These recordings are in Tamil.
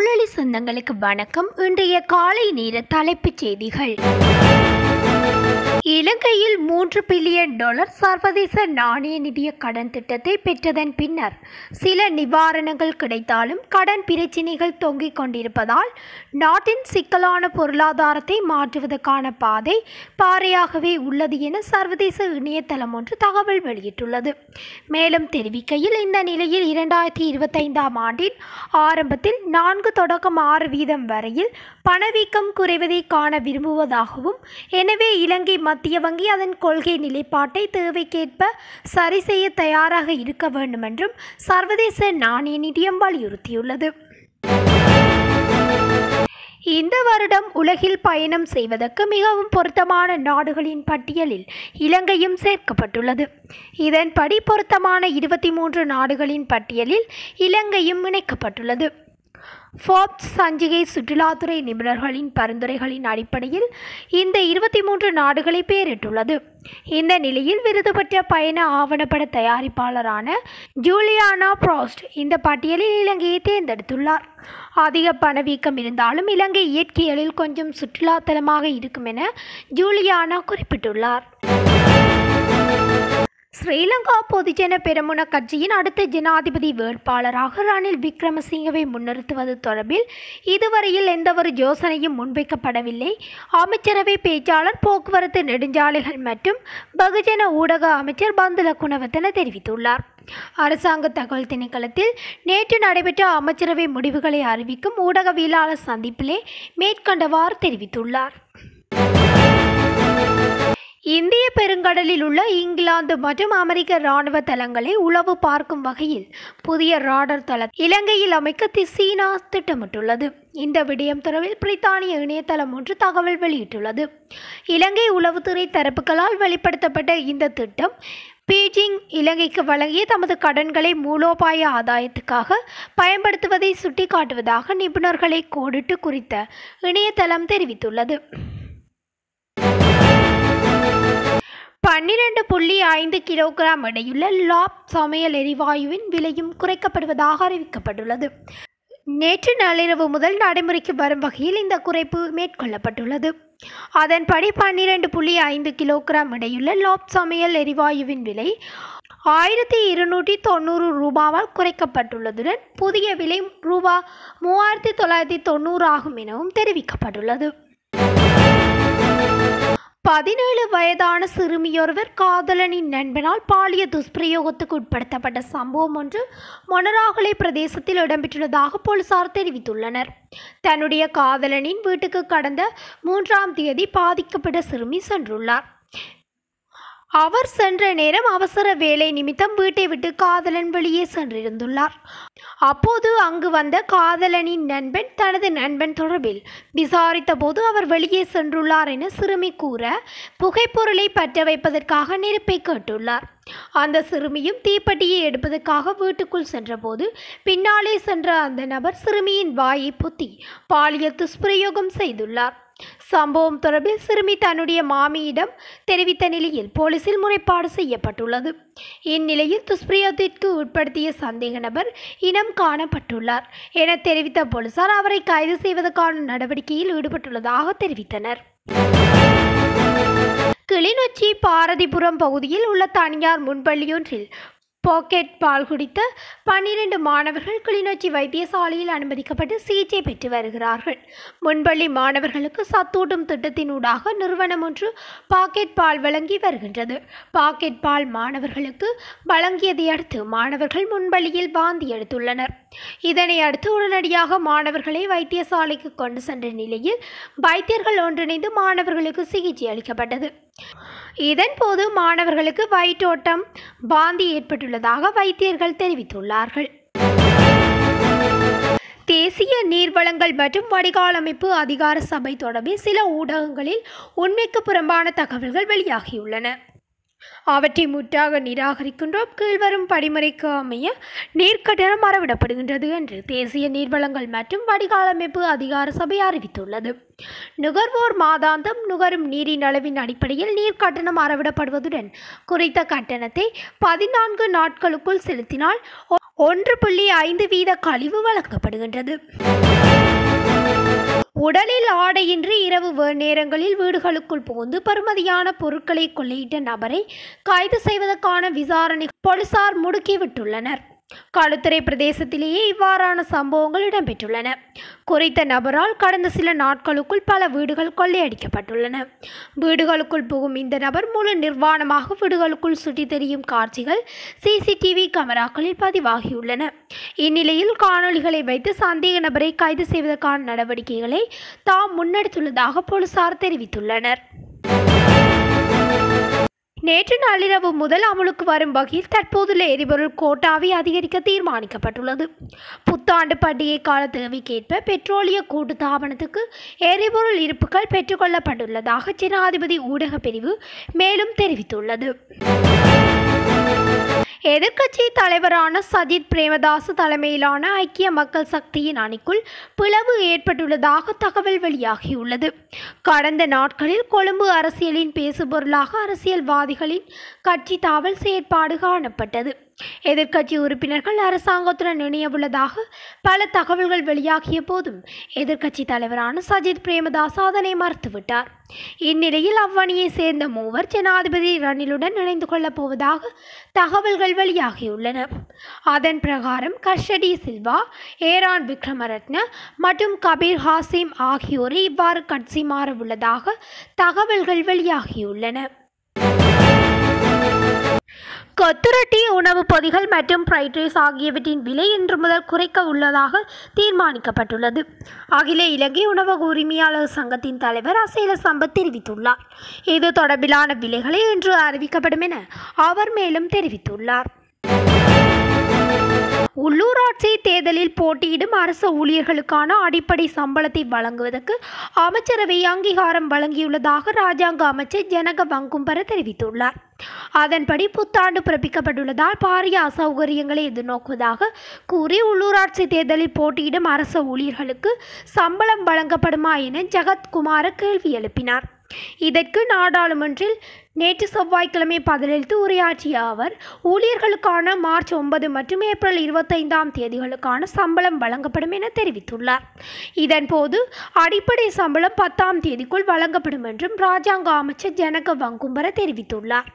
தமிழொலி சொந்தங்களுக்கு வணக்கம் இன்றைய காலை நேர தலைப்புச் செய்திகள் இலங்கையில் மூன்று பில்லியன் டாலர் சர்வதேச நாணய நிதிய கடன் திட்டத்தை பெற்றதன் பின்னர் சில நிவாரணங்கள் கிடைத்தாலும் கடன் பிரச்சினைகள் தொங்கிக் கொண்டிருப்பதால் நாட்டின் சிக்கலான பொருளாதாரத்தை மாற்றுவதற்கான பாதை பாறையாகவே உள்ளது என சர்வதேச இணையதளம் ஒன்று தகவல் வெளியிட்டுள்ளது மேலும் தெரிவிக்கையில் இந்த நிலையில் இரண்டாயிரத்தி இருபத்தைந்தாம் ஆண்டின் ஆரம்பத்தில் நான்கு தொடக்கம் ஆறு வீதம் வரையில் பணவீக்கம் குறைவதை காண விரும்புவதாகவும் எனவே இலங்கை மத்திய வங்கி அதன் கொள்கை நிலைப்பாட்டை தேவைக்கேற்ப சரி செய்ய தயாராக இருக்க வேண்டும் என்றும் சர்வதேச நாணய நிதியம் வலியுறுத்தியுள்ளது இந்த வருடம் உலகில் பயணம் செய்வதற்கு மிகவும் பொருத்தமான நாடுகளின் பட்டியலில் இலங்கையும் சேர்க்கப்பட்டுள்ளது இதன்படி பொருத்தமான இருபத்தி மூன்று நாடுகளின் பட்டியலில் இலங்கையும் இணைக்கப்பட்டுள்ளது ஃபோர்ப்ஸ் சஞ்சிகை சுற்றுலாத்துறை நிபுணர்களின் பரிந்துரைகளின் அடிப்படையில் இந்த இருபத்தி மூன்று நாடுகளை பெயரிட்டுள்ளது இந்த நிலையில் விருது பெற்ற பயண ஆவணப்பட தயாரிப்பாளரான ஜூலியானா ப்ராஸ்ட் இந்த பட்டியலில் இலங்கையை தேர்ந்தெடுத்துள்ளார் அதிக பணவீக்கம் இருந்தாலும் இலங்கை இயற்கையலில் கொஞ்சம் சுற்றுலாத்தலமாக இருக்கும் என ஜூலியானா குறிப்பிட்டுள்ளார் ஸ்ரீலங்கா பொதுஜன பெரமுன கட்சியின் அடுத்த ஜனாதிபதி வேட்பாளராக ரணில் விக்ரமசிங்கவை முன்னிறுத்துவது தொடர்பில் இதுவரையில் எந்தவொரு யோசனையும் முன்வைக்கப்படவில்லை அமைச்சரவை பேச்சாளர் போக்குவரத்து நெடுஞ்சாலைகள் மற்றும் பகுஜன ஊடக அமைச்சர் பந்துல குணவர்த்தன தெரிவித்துள்ளார் அரசாங்க தகவல் திணைக்களத்தில் நேற்று நடைபெற்ற அமைச்சரவை முடிவுகளை அறிவிக்கும் ஊடகவியலாளர் சந்திப்பிலே மேற்கண்டவாறு தெரிவித்துள்ளார் இந்திய பெருங்கடலில் உள்ள இங்கிலாந்து மற்றும் அமெரிக்க இராணுவ தளங்களை உளவு பார்க்கும் வகையில் புதிய ராடர் தளம் இலங்கையில் அமைக்க தி- சீனா திட்டமிட்டுள்ளது இந்த விடயம் தொடர்பில் பிரித்தானிய இணையதளம் ஒன்று தகவல் வெளியிட்டுள்ளது இலங்கை உளவுத்துறை தரப்புகளால் வெளிப்படுத்தப்பட்ட இந்த திட்டம் பீஜிங் இலங்கைக்கு வழங்கிய தமது கடன்களை மூலோபாய ஆதாயத்துக்காக பயன்படுத்துவதை சுட்டிக்காட்டுவதாக நிபுணர்களை கோடிட்டு குறித்த இணையதளம் தெரிவித்துள்ளது பன்னிரண்டு புள்ளி ஐந்து கிலோகிராம் எடையுள்ள லாப் சமையல் எரிவாயுவின் விலையும் குறைக்கப்படுவதாக அறிவிக்கப்பட்டுள்ளது நேற்று நள்ளிரவு முதல் நடைமுறைக்கு வரும் வகையில் இந்த குறைப்பு மேற்கொள்ளப்பட்டுள்ளது அதன்படி பன்னிரண்டு புள்ளி ஐந்து கிலோகிராம் எடையுள்ள லாப் சமையல் எரிவாயுவின் விலை ஆயிரத்தி இருநூற்றி தொண்ணூறு ரூபாவால் குறைக்கப்பட்டுள்ளதுடன் புதிய விலை ரூபா மூவாயிரத்தி தொள்ளாயிரத்தி தொண்ணூறு ஆகும் எனவும் தெரிவிக்கப்பட்டுள்ளது பதினேழு வயதான சிறுமியொருவர் காதலனின் நண்பனால் பாலிய துஷ்பிரயோகத்துக்கு உட்படுத்தப்பட்ட சம்பவம் ஒன்று மொனராகலை பிரதேசத்தில் இடம்பெற்றுள்ளதாக போலீசார் தெரிவித்துள்ளனர் தன்னுடைய காதலனின் வீட்டுக்கு கடந்த மூன்றாம் தேதி பாதிக்கப்பட்ட சிறுமி சென்றுள்ளார் அவர் சென்ற நேரம் அவசர வேலை நிமித்தம் வீட்டை விட்டு காதலன் வெளியே சென்றிருந்துள்ளார் அப்போது அங்கு வந்த காதலனின் நண்பன் தனது நண்பன் தொடர்பில் விசாரித்த போது அவர் வெளியே சென்றுள்ளார் என சிறுமி கூற புகைப்பொருளை பற்ற வைப்பதற்காக நெருப்பை கேட்டுள்ளார் அந்த சிறுமியும் தீப்பெட்டியை எடுப்பதற்காக வீட்டுக்குள் சென்றபோது பின்னாலே சென்ற அந்த நபர் சிறுமியின் வாயை பொத்தி பாலியல் துஷ்பிரயோகம் செய்துள்ளார் சம்பவம் தொடர்பில் சிறுமி தன்னுடைய மாமியிடம் தெரிவித்த நிலையில் போலீசில் முறைப்பாடு செய்யப்பட்டுள்ளது இந்நிலையில் துஷ்பிரயோகத்திற்கு உட்படுத்திய சந்தேக நபர் இனம் காணப்பட்டுள்ளார் என தெரிவித்த போலீசார் அவரை கைது செய்வதற்கான நடவடிக்கையில் ஈடுபட்டுள்ளதாக தெரிவித்தனர் கிளிநொச்சி பாரதிபுரம் பகுதியில் உள்ள தனியார் முன்பள்ளியொன்றில் பாக்கெட் பால் குடித்த பன்னிரண்டு மாணவர்கள் கிளிநொச்சி வைத்தியசாலையில் அனுமதிக்கப்பட்டு சிகிச்சை பெற்று வருகிறார்கள் முன்பள்ளி மாணவர்களுக்கு சத்தூட்டும் திட்டத்தினூடாக நிறுவனம் ஒன்று பாக்கெட் பால் வழங்கி வருகின்றது பாக்கெட் பால் மாணவர்களுக்கு வழங்கியதை அடுத்து மாணவர்கள் முன்பள்ளியில் வாந்தி எடுத்துள்ளனர் இதனை அடுத்து உடனடியாக மாணவர்களை வைத்தியசாலைக்கு கொண்டு சென்ற நிலையில் வைத்தியர்கள் ஒன்றிணைந்து மாணவர்களுக்கு சிகிச்சை அளிக்கப்பட்டது இதன்போது மாணவர்களுக்கு வயிற்றோட்டம் வாந்தி ஏற்பட்டுள்ளதாக வைத்தியர்கள் தெரிவித்துள்ளார்கள் தேசிய நீர்வளங்கள் மற்றும் வடிகால் அமைப்பு அதிகார சபை தொடர்பில் சில ஊடகங்களில் உண்மைக்கு புறம்பான தகவல்கள் வெளியாகியுள்ளன அவற்றை முற்றாக நிராகரிக்கின்றோம் கீழ்வரும் படிமுறைக்கு அமைய நீர்க்கட்டணம் மறவிடப்படுகின்றது என்று தேசிய நீர்வளங்கள் மற்றும் வடிகால் அமைப்பு அதிகார சபை அறிவித்துள்ளது நுகர்வோர் மாதாந்தம் நுகரும் நீரின் அளவின் அடிப்படையில் நீர் கட்டணம் அறவிடப்படுவதுடன் குறித்த கட்டணத்தை பதினான்கு நாட்களுக்குள் செலுத்தினால் ஒ- ஒன்று புள்ளி ஐந்து வீத கழிவு வழங்கப்படுகின்றது உடலில் ஆடையின்றி இரவு வே- நேரங்களில் வீடுகளுக்குள் புகுந்து பெறுமதியான பொருட்களை கொள்ளையிட்ட நபரை கைது செய்வதற்கான விசாரணை போலீசார் முடுக்கிவிட்டுள்ளனர் களுத்துறை பிரதேசத்திலேயே இவ்வாறான சம்பவங்கள் இடம்பெற்றுள்ளன குறித்த நபரால் கடந்த சில நாட்களுக்குள் பல வீடுகள் கொள்ளையடிக்கப்பட்டுள்ளன வீடுகளுக்குள் புகும் இந்த நபர் முழு நிர்வாணமாக வீடுகளுக்குள் சுற்றித் திரியும் காட்சிகள் சிசிடிவி கேமராக்களில் பதிவாகியுள்ளன இந்நிலையில் காணொளிகளை வைத்து சந்தேக நபரை கைது செய்வதற்கான நடவடிக்கைகளை தாம் முன்னெடுத்துள்ளதாக போலீசார் தெரிவித்துள்ளனர் நேற்று நள்ளிரவு முதல் அமலுக்கு வரும் வகையில் தற்போதுள்ள எரிபொருள் கோட்டாவை அதிகரிக்க தீர்மானிக்கப்பட்டுள்ளது புத்தாண்டு பண்டிகை கால தேவைக்கேற்ப பெட்ரோலிய கூட்டு தாபனத்துக்கு எரிபொருள் இருப்புகள் பெற்றுக்கொள்ளப்பட்டுள்ளதாக ஜனாதிபதி ஊடகப் பிரிவு மேலும் தெரிவித்துள்ளது எதிர்க்கட்சி தலைவரான சஜித் பிரேமதாச தலைமையிலான ஐக்கிய மக்கள் சக்தியின் அணிக்குள் பிளவு ஏற்பட்டுள்ளதாக தகவல் வெளியாகியுள்ளது கடந்த நாட்களில் கொழும்பு அரசியலின் பேசுபொருளாக அரசியல்வாதிகளின் கட்சி தாவல் செயற்பாடு காணப்பட்டது எதிர்க்கட்சி உறுப்பினர்கள் அரசாங்கத்துடன் இணையவுள்ளதாக பல தகவல்கள் வெளியாகிய போதும் எதிர்க்கட்சி தலைவரான சஜித் பிரேமதாஸ் அதனை மறுத்துவிட்டார் இந்நிலையில் அவ்வணியை சேர்ந்த மூவர் ஜனாதிபதி ரணிலுடன் இணைந்து கொள்ளப் போவதாக தகவல்கள் வெளியாகியுள்ளன அதன் பிரகாரம் கஷடி சில்வா ஏரான் விக்ரமரத்ன மற்றும் கபீர் ஹாசிம் ஆகியோரை இவ்வாறு கட்சி மாற உள்ளதாக தகவல்கள் வெளியாகியுள்ளன கொத்துரட்டி உணவுப் பொதிகள் மற்றும் ஃப்ரைட் ரைஸ் ஆகியவற்றின் விலை இன்று முதல் குறைக்க உள்ளதாக தீர்மானிக்கப்பட்டுள்ளது அகில இலங்கை உணவக உரிமையாளர் சங்கத்தின் தலைவர் அசேல சம்பத் தெரிவித்துள்ளார் இது தொடர்பிலான விலைகளை இன்று அறிவிக்கப்படும் என அவர் மேலும் தெரிவித்துள்ளார் உள்ளூராட்சி தேர்தலில் போட்டியிடும் அரசு ஊழியர்களுக்கான அடிப்படை சம்பளத்தை வழங்குவதற்கு அமைச்சரவை அங்கீகாரம் வழங்கியுள்ளதாக ராஜாங்க அமைச்சர் ஜனக வங்கும்பர தெரிவித்துள்ளார் அதன்படி புத்தாண்டு பிறப்பிக்கப்பட்டுள்ளதால் பாரிய அசௌகரியங்களை எதிர்நோக்குவதாக கூறி உள்ளூராட்சி தேர்தலில் போட்டியிடும் அரசு ஊழியர்களுக்கு சம்பளம் வழங்கப்படுமா என ஜெகத்குமார கேள்வி எழுப்பினார் இதற்கு நாடாளுமன்றில் நேற்று செவ்வாய்க்கிழமை பதிலளித்து உரையாற்றிய அவர் ஊழியர்களுக்கான மார்ச் ஒன்பது மற்றும் ஏப்ரல் இருபத்தைந்தாம் தேதிகளுக்கான சம்பளம் வழங்கப்படும் என தெரிவித்துள்ளார் இதன்போது அடிப்படை சம்பளம் பத்தாம் தேதிக்குள் வழங்கப்படும் என்றும் ராஜாங்க அமைச்சர் ஜனக வங்கும்பர தெரிவித்துள்ளார்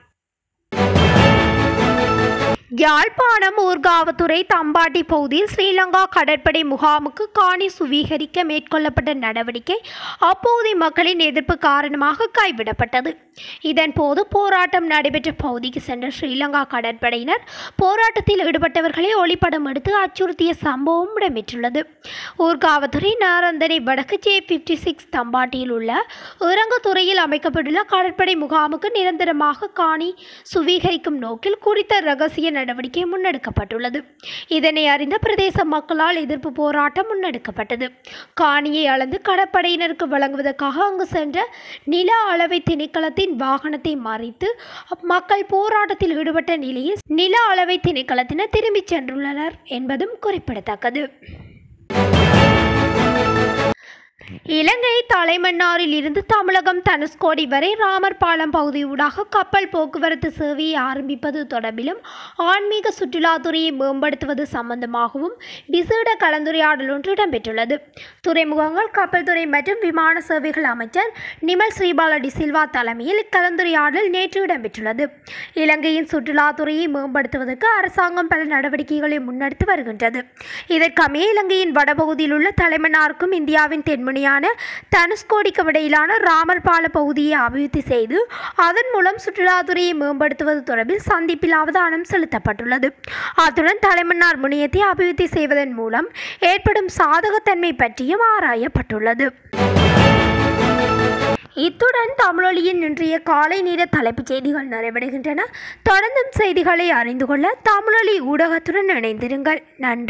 யாழ்ப்பாணம் ஊர்காவத்துறை தம்பாட்டி பகுதியில் ஸ்ரீலங்கா கடற்படை முகாமுக்கு காணி சுவீகரிக்க மேற்கொள்ளப்பட்ட நடவடிக்கை அப்பகுதி மக்களின் எதிர்ப்பு காரணமாக கைவிடப்பட்டது இதன்போது போராட்டம் நடைபெற்ற பகுதிக்கு சென்ற ஸ்ரீலங்கா கடற்படையினர் போராட்டத்தில் ஈடுபட்டவர்களை ஒளிப்படம் எடுத்து அச்சுறுத்திய சம்பவம் இடம்பெற்றுள்ளது ஊர்காவத்துறை நாரந்தனை வடக்கு ஜே பிப்டி சிக்ஸ் தம்பாட்டியில் உள்ள இறங்குத்துறையில் அமைக்கப்பட்டுள்ள கடற்படை முகாமுக்கு நிரந்தரமாக காணி சுவீகரிக்கும் நோக்கில் குறித்த ரகசிய நடவடிக்கை முன்னெடுக்கப்பட்டுள்ளது இதனை அறிந்த பிரதேச மக்களால் எதிர்ப்பு போராட்டம் முன்னெடுக்கப்பட்டது காணியை அளந்து கடற்படையினருக்கு வழங்குவதற்காக அங்கு சென்ற நில அளவை திணைக்களத்தின் வாகனத்தை மறித்து மக்கள் போராட்டத்தில் ஈடுபட்ட நிலையில் நில அளவை திணைக்களத்தினர் திரும்பிச் சென்றுள்ளனர் என்பதும் குறிப்பிடத்தக்கது இலங்கை தலைமன்னாரில் இருந்து தமிழகம் தனுஷ்கோடி வரை ராமர் பாலம் பகுதியூடாக கப்பல் போக்குவரத்து சேவையை ஆரம்பிப்பது தொடர்பிலும் ஆன்மீக சுற்றுலாத்துறையை மேம்படுத்துவது சம்பந்தமாகவும் விசேட கலந்துரையாடல் ஒன்று இடம்பெற்றுள்ளது துறைமுகங்கள் கப்பல் துறை மற்றும் விமான சேவைகள் அமைச்சர் நிமல் ஸ்ரீபாலடி சில்வா தலைமையில் இக்கலந்துரையாடல் நேற்று இடம்பெற்றுள்ளது இலங்கையின் சுற்றுலாத்துறையை மேம்படுத்துவதற்கு அரசாங்கம் பல நடவடிக்கைகளை முன்னெடுத்து வருகின்றது இதற்கமைய இலங்கையின் வடபகுதியில் உள்ள தலைமன்னாருக்கும் இந்தியாவின் தென்முனையான தனுஷ்கோடிக்கும் இடையிலான ராமர் பால பகுதியை அபிவிருத்தி செய்து அதன் மூலம் சுற்றுலாத்துறையை மேம்படுத்துவது தொடர்பில் சந்திப்பில் அவதானம் செலுத்தப்பட்டுள்ளது அத்துடன் தலைமன்னார் முனையத்தை அபிவிருத்தி செய்வதன் மூலம் ஏற்படும் சாதகத்தன்மை பற்றியும் ஆராயப்பட்டுள்ளது இத்துடன் தமிழொலியின் இன்றைய காலை நேர தலைப்புச் செய்திகள் நிறைவடைகின்றன தொடர்ந்தும் செய்திகளை அறிந்து கொள்ள தமிழொலி ஊடகத்துடன் இணைந்திருங்கள் நன்றி